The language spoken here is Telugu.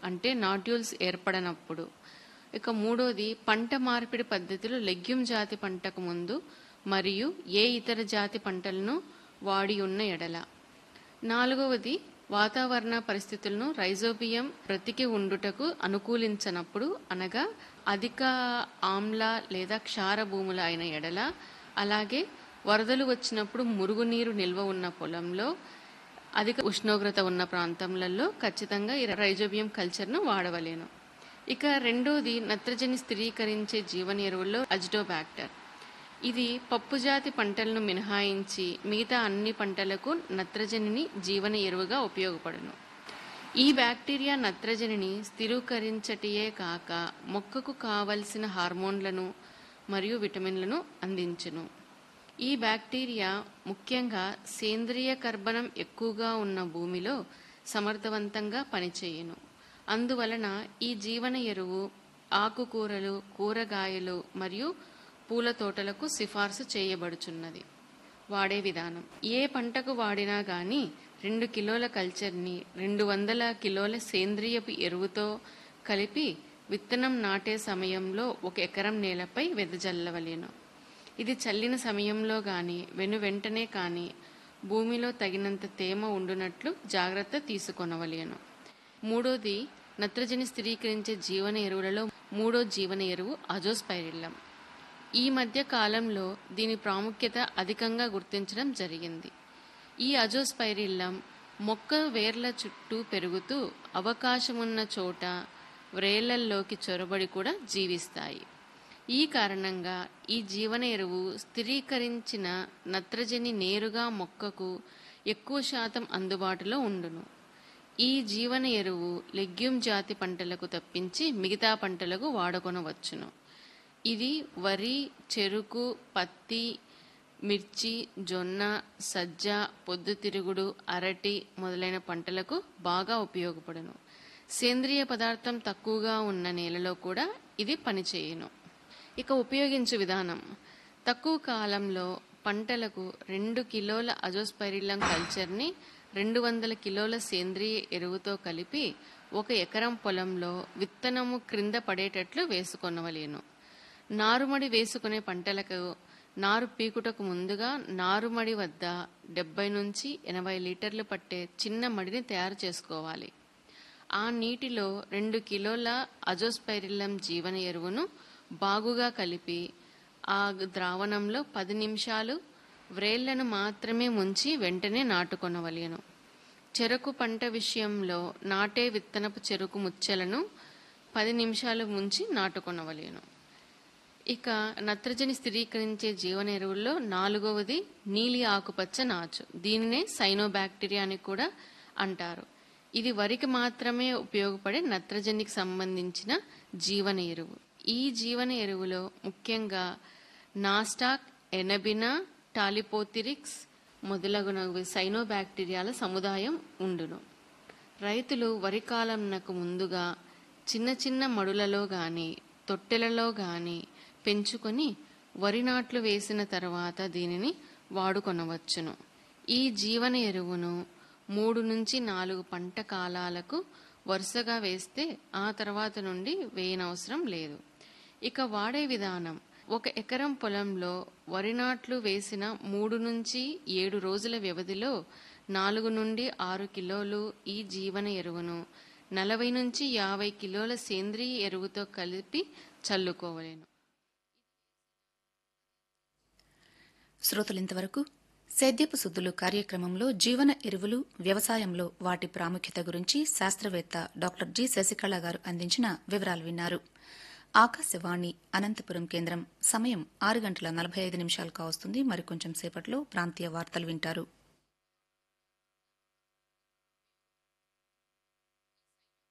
అంటే నాడ్యూల్స్ ఏర్పడనప్పుడు ఇక మూడోది పంట మార్పిడి పద్ధతిలో లెగ్యూమ్ జాతి పంటకు ముందు మరియు ఏ ఇతర జాతి పంటలను వాడి ఉన్న ఎడల నాలుగవది వాతావరణ పరిస్థితులను రైజోబియం బ్రతికి ఉండుటకు అనుకూలించనప్పుడు అనగా అధిక ఆమ్ల లేదా క్షార భూముల అయిన ఎడల అలాగే వరదలు వచ్చినప్పుడు మురుగునీరు నిల్వ ఉన్న పొలంలో అధిక ఉష్ణోగ్రత ఉన్న ప్రాంతములలో ఖచ్చితంగా ఈ రైజోబియం కల్చర్ను వాడవలేను ఇక రెండోది నత్రజని స్థిరీకరించే జీవన ఎరువుల్లో అజిటోబాక్టర్ ఇది పప్పుజాతి పంటలను మినహాయించి మిగతా అన్ని పంటలకు నత్రజనిని జీవన ఎరువుగా ఉపయోగపడును ఈ బ్యాక్టీరియా నత్రజనిని స్థిరీకరించటియే కాక మొక్కకు కావలసిన హార్మోన్లను మరియు విటమిన్లను అందించును ఈ బ్యాక్టీరియా ముఖ్యంగా సేంద్రియ కర్బనం ఎక్కువగా ఉన్న భూమిలో సమర్థవంతంగా పనిచేయును అందువలన ఈ జీవన ఎరువు ఆకుకూరలు కూరగాయలు మరియు పూల తోటలకు సిఫార్సు చేయబడుచున్నది వాడే విధానం ఏ పంటకు వాడినా గాని రెండు కిలోల కల్చర్ని రెండు వందల కిలోల సేంద్రియపు ఎరువుతో కలిపి విత్తనం నాటే సమయంలో ఒక ఎకరం నేలపై వెదజల్లవలేను ఇది చల్లిన సమయంలో గాని వెను వెంటనే కానీ భూమిలో తగినంత తేమ ఉండునట్లు జాగ్రత్త తీసుకొనవలేను మూడోది నత్రజని స్థిరీకరించే జీవన ఎరువులలో మూడో జీవన ఎరువు అజోస్పైరిల్లం ఈ మధ్య కాలంలో దీని ప్రాముఖ్యత అధికంగా గుర్తించడం జరిగింది ఈ అజోస్పైరిల్లం మొక్క వేర్ల చుట్టూ పెరుగుతూ అవకాశమున్న చోట వ్రేళ్లల్లోకి చొరబడి కూడా జీవిస్తాయి ఈ కారణంగా ఈ జీవన ఎరువు స్థిరీకరించిన నత్రజని నేరుగా మొక్కకు ఎక్కువ శాతం అందుబాటులో ఉండును ఈ జీవన ఎరువు లెగ్యూమ్ జాతి పంటలకు తప్పించి మిగతా పంటలకు వాడుకొనవచ్చును ఇది వరి చెరుకు పత్తి మిర్చి జొన్న సజ్జ పొద్దుతిరుగుడు అరటి మొదలైన పంటలకు బాగా ఉపయోగపడును సేంద్రియ పదార్థం తక్కువగా ఉన్న నేలలో కూడా ఇది పనిచేయును ఇక ఉపయోగించు విధానం తక్కువ కాలంలో పంటలకు రెండు కిలోల అజోస్పైరిల్లం కల్చర్ని రెండు వందల కిలోల సేంద్రియ ఎరువుతో కలిపి ఒక ఎకరం పొలంలో విత్తనము క్రింద పడేటట్లు వేసుకొనవలేను నారుమడి వేసుకునే పంటలకు నారు పీకుటకు ముందుగా నారుమడి వద్ద డెబ్బై నుంచి ఎనభై లీటర్లు పట్టే చిన్న మడిని తయారు చేసుకోవాలి ఆ నీటిలో రెండు కిలోల అజోస్పైరిల్లం జీవన ఎరువును బాగుగా కలిపి ఆ ద్రావణంలో పది నిమిషాలు వ్రేళ్లను మాత్రమే ముంచి వెంటనే నాటుకొనవలెను చెరకు పంట విషయంలో నాటే విత్తనపు చెరుకు ముచ్చెలను పది నిమిషాలు ముంచి నాటుకొనవలెను ఇక నత్రజని స్థిరీకరించే జీవన ఎరువుల్లో నాలుగవది నీలి ఆకుపచ్చ నాచు దీనినే సైనోబాక్టీరియా అని కూడా అంటారు ఇది వరికి మాత్రమే ఉపయోగపడే నత్రజనికి సంబంధించిన జీవన ఎరువు ఈ జీవన ఎరువులో ముఖ్యంగా నాస్టాక్ ఎనబినా టాలిపోతిరిక్స్ మొదలగునవి సైనోబాక్టీరియాల సముదాయం ఉండును రైతులు వరి కాలంనకు ముందుగా చిన్న చిన్న మడులలో గాని తొట్టెలలో గాని పెంచుకొని వరి నాట్లు వేసిన తర్వాత దీనిని వాడుకొనవచ్చును ఈ జీవన ఎరువును మూడు నుంచి నాలుగు పంట కాలాలకు వరుసగా వేస్తే ఆ తర్వాత నుండి వేయనవసరం లేదు ఇక వాడే విధానం ఒక ఎకరం పొలంలో వరి నాట్లు వేసిన మూడు నుంచి ఏడు రోజుల వ్యవధిలో నాలుగు నుండి ఆరు కిలోలు ఈ జీవన ఎరువును నలభై నుంచి యాభై కిలోల సేంద్రియ ఎరువుతో కలిపి చల్లుకోవలేను శ్రోతలింతవరకు సేద్యపు సుద్దులు కార్యక్రమంలో జీవన ఎరువులు వ్యవసాయంలో వాటి ప్రాముఖ్యత గురించి శాస్త్రవేత్త డాక్టర్ జి శశికళ గారు అందించిన వివరాలు విన్నారు ఆకాశవాణి అనంతపురం కేంద్రం సమయం ఆరు గంటల నలభై ఐదు నిమిషాలు కావస్తుంది మరికొంచెం సేపట్లో ప్రాంతీయ వార్తలు వింటారు